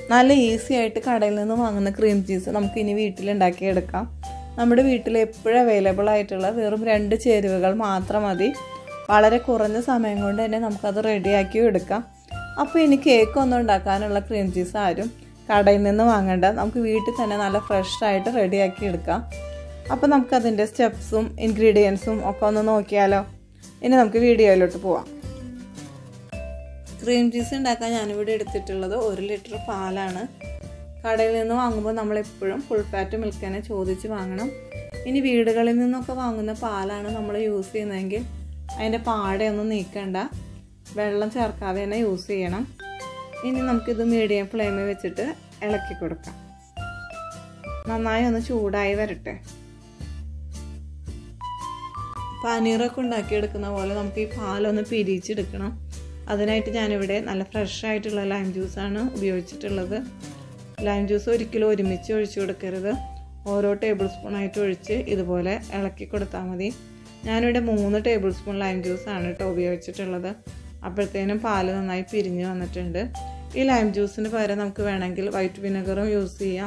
നല്ല ഈസി ആയിട്ട് കടയിൽ നിന്ന് വാങ്ങുന്ന ക്രീം ചീസ് നമുക്ക് ഇനി വീട്ടിലുണ്ടാക്കിയെടുക്കാം നമ്മുടെ വീട്ടിൽ എപ്പോഴും അവൈലബിൾ ആയിട്ടുള്ള വെറും രണ്ട് ചേരുവകൾ മാത്രം മതി വളരെ കുറഞ്ഞ സമയം കൊണ്ട് തന്നെ നമുക്കത് റെഡിയാക്കി എടുക്കാം അപ്പോൾ ഇനി കേക്ക് ഒന്നും ഉണ്ടാക്കാനുള്ള ക്രീം ചീസ് ആരും കടയിൽ നിന്ന് വാങ്ങേണ്ട നമുക്ക് വീട്ടിൽ തന്നെ നല്ല ഫ്രഷ് ആയിട്ട് റെഡിയാക്കി എടുക്കാം അപ്പോൾ നമുക്കതിൻ്റെ സ്റ്റെപ്സും ഇൻഗ്രീഡിയൻസും ഒക്കെ ഒന്ന് നോക്കിയാലോ ഇനി നമുക്ക് വീഡിയോയിലോട്ട് പോവാം ക്രീം ചീസ് ഉണ്ടാക്കാൻ ഞാനിവിടെ എടുത്തിട്ടുള്ളത് ഒരു ലിറ്റർ പാലാണ് കടയിൽ നിന്ന് വാങ്ങുമ്പോൾ നമ്മളെപ്പോഴും ഫുൾ ഫാറ്റ് മിൽക്ക് തന്നെ ചോദിച്ച് വാങ്ങണം ഇനി വീടുകളിൽ നിന്നൊക്കെ വാങ്ങുന്ന പാലാണ് നമ്മൾ യൂസ് ചെയ്യുന്നതെങ്കിൽ അതിൻ്റെ പാടയൊന്നും നീക്കണ്ട വെള്ളം ചേർക്കാതെ തന്നെ യൂസ് ചെയ്യണം ഇനി നമുക്കിത് മീഡിയം ഫ്ലെയിമിൽ വെച്ചിട്ട് ഇളക്കി കൊടുക്കാം നന്നായി ഒന്ന് ചൂടായി വരട്ടെ പനീറൊക്കെ ഉണ്ടാക്കിയെടുക്കുന്ന പോലെ നമുക്ക് ഈ പാലൊന്ന് പിരിച്ചെടുക്കണം അതിനായിട്ട് ഞാനിവിടെ നല്ല ഫ്രഷ് ആയിട്ടുള്ള ലൈം ജ്യൂസാണ് ഉപയോഗിച്ചിട്ടുള്ളത് ലൈം ജ്യൂസ് ഒരിക്കലും ഒരുമിച്ച് ഒഴിച്ചു കൊടുക്കരുത് ഓരോ ടേബിൾ സ്പൂണായിട്ട് ഒഴിച്ച് ഇതുപോലെ ഇളക്കി കൊടുത്താൽ മതി ഞാനിവിടെ മൂന്ന് ടേബിൾ സ്പൂൺ ലൈം ജ്യൂസാണ് കേട്ടോ ഉപയോഗിച്ചിട്ടുള്ളത് അപ്പോഴത്തേനും പാല് നന്നായി പിരിഞ്ഞ് വന്നിട്ടുണ്ട് ഈ ലൈം ജ്യൂസിന് പകരം നമുക്ക് വേണമെങ്കിൽ വൈറ്റ് വിനെഗറും യൂസ് ചെയ്യാം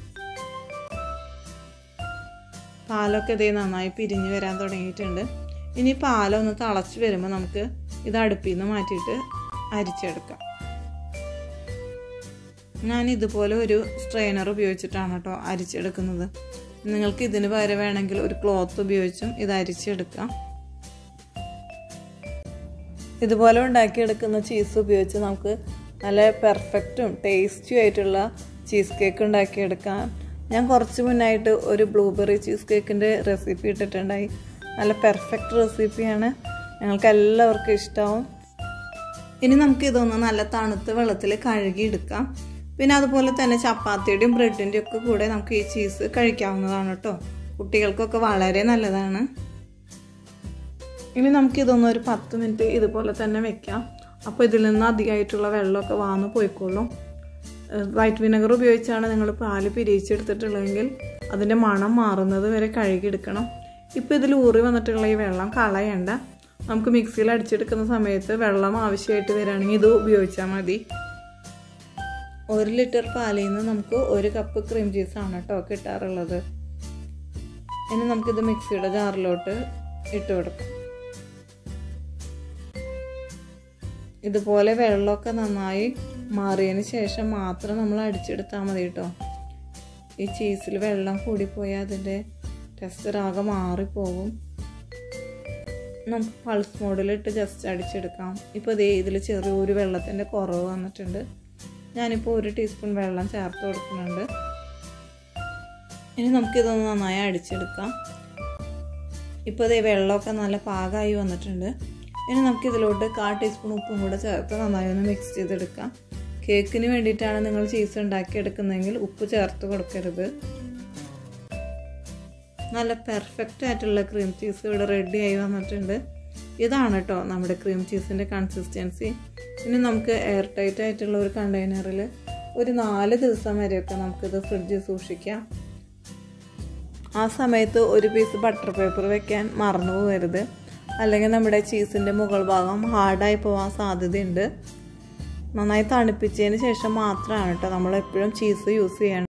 പാലൊക്കെ ഇതേ നന്നായി പിരിഞ്ഞ് വരാൻ തുടങ്ങിയിട്ടുണ്ട് ഇനി പാലൊന്ന് തിളച്ച് വരുമ്പോൾ നമുക്ക് ഇത് അടുപ്പിൽ നിന്ന് മാറ്റിയിട്ട് അരിച്ചെടുക്കാം ഞാൻ ഇതുപോലെ ഒരു സ്ട്രെയിനർ ഉപയോഗിച്ചിട്ടാണ് കേട്ടോ അരിച്ചെടുക്കുന്നത് നിങ്ങൾക്ക് ഇതിന് പകരം വേണമെങ്കിൽ ഒരു ക്ലോത്ത് ഉപയോഗിച്ചും ഇത് അരിച്ചെടുക്കാം ഇതുപോലെ ഉണ്ടാക്കിയെടുക്കുന്ന ചീസ് ഉപയോഗിച്ച് നമുക്ക് നല്ല പെർഫെക്റ്റും ടേസ്റ്റിയും ആയിട്ടുള്ള ചീസ് കേക്ക് ഉണ്ടാക്കിയെടുക്കാം ഞാൻ കുറച്ച് മുന്നായിട്ട് ഒരു ബ്ലൂബെറി ചീസ് കേക്കിൻ്റെ റെസിപ്പി ഇട്ടിട്ടുണ്ടായി നല്ല പെർഫെക്റ്റ് റെസിപ്പിയാണ് ഞങ്ങൾക്ക് എല്ലാവർക്കും ഇഷ്ടമാവും ഇനി നമുക്ക് ഇതൊന്ന് നല്ല തണുത്ത വെള്ളത്തിൽ കഴുകിയെടുക്കാം പിന്നെ അതുപോലെ തന്നെ ചപ്പാത്തിയുടെയും ബ്രെഡിൻ്റെയും ഒക്കെ കൂടെ നമുക്ക് ഈ ചീസ് കഴിക്കാവുന്നതാണ് കേട്ടോ കുട്ടികൾക്കൊക്കെ വളരെ നല്ലതാണ് ഇനി നമുക്ക് ഇതൊന്ന് ഒരു പത്ത് മിനിറ്റ് ഇതുപോലെ തന്നെ വെക്കാം അപ്പോൾ ഇതിൽ നിന്ന് അധികമായിട്ടുള്ള വെള്ളമൊക്കെ വാന്ന് പോയിക്കോളും വൈറ്റ് വിനെഗർ ഉപയോഗിച്ചാണ് നിങ്ങൾ പാല് പിരിച്ചെടുത്തിട്ടുള്ളതെങ്കിൽ അതിൻ്റെ മണം മാറുന്നത് വരെ കഴുകിയെടുക്കണം ഇപ്പോൾ ഇതിൽ ഊറി വന്നിട്ടുള്ള ഈ വെള്ളം കളയണ്ട നമുക്ക് മിക്സിയിൽ അടിച്ചെടുക്കുന്ന സമയത്ത് വെള്ളം ആവശ്യമായിട്ട് വരികയാണെങ്കിൽ ഇത് ഉപയോഗിച്ചാൽ മതി ഒരു ലിറ്റർ പാലിൽ നിന്ന് നമുക്ക് ഒരു കപ്പ് ക്രീം ചീസാണ് കേട്ടോ കിട്ടാറുള്ളത് ഇനി നമുക്കിത് മിക്സിയുടെ ജാറിലോട്ട് ഇട്ട് കൊടുക്കാം ഇതുപോലെ വെള്ളമൊക്കെ നന്നായി മാറിയതിന് ശേഷം മാത്രം നമ്മൾ അടിച്ചെടുത്താൽ മതി കേട്ടോ ഈ ചീസിൽ വെള്ളം കൂടിപ്പോയാൽ അതിൻ്റെ ടെക്സ്ചർ ആകെ മാറിപ്പോകും നമുക്ക് പൾസ് മോഡിലിട്ട് ജസ്റ്റ് അടിച്ചെടുക്കാം ഇപ്പോൾ ഇതേ ഇതിൽ ചെറിയൊരു വെള്ളത്തിൻ്റെ കുറവ് വന്നിട്ടുണ്ട് ഞാനിപ്പോൾ ഒരു ടീസ്പൂൺ വെള്ളം ചേർത്ത് കൊടുക്കുന്നുണ്ട് ഇനി നമുക്കിതൊന്ന് നന്നായി അടിച്ചെടുക്കാം ഇപ്പോൾ ഇതേ വെള്ളമൊക്കെ നല്ല പാകമായി വന്നിട്ടുണ്ട് ഇനി നമുക്ക് ഇതിലോട്ട് കാ ടീസ്പൂൺ ഉപ്പും കൂടെ ചേർത്ത് നന്നായി ഒന്ന് മിക്സ് ചെയ്തെടുക്കാം കേക്കിന് വേണ്ടിയിട്ടാണ് നിങ്ങൾ ചീസ് ഉണ്ടാക്കിയെടുക്കുന്നതെങ്കിൽ ഉപ്പ് ചേർത്ത് കൊടുക്കരുത് നല്ല പെർഫെക്റ്റ് ആയിട്ടുള്ള ക്രീം ചീസ് ഇവിടെ റെഡി ആയി വന്നിട്ടുണ്ട് ഇതാണ് കേട്ടോ നമ്മുടെ ക്രീം ചീസിൻ്റെ കൺസിസ്റ്റൻസി ഇനി നമുക്ക് എയർ ടൈറ്റ് ആയിട്ടുള്ള ഒരു കണ്ടെയ്നറിൽ ഒരു നാല് ദിവസം വരെയൊക്കെ നമുക്കിത് ഫ്രിഡ്ജിൽ സൂക്ഷിക്കാം ആ സമയത്ത് ഒരു പീസ് ബട്ടർ പേപ്പർ വെക്കാൻ മറന്നു പോകരുത് അല്ലെങ്കിൽ നമ്മുടെ ചീസിൻ്റെ മുകൾ ഭാഗം ഹാർഡായി പോകാൻ സാധ്യതയുണ്ട് നന്നായി തണുപ്പിച്ചതിന് ശേഷം മാത്രമാണ് കേട്ടോ നമ്മൾ എപ്പോഴും ചീസ് യൂസ് ചെയ്യേണ്ടത്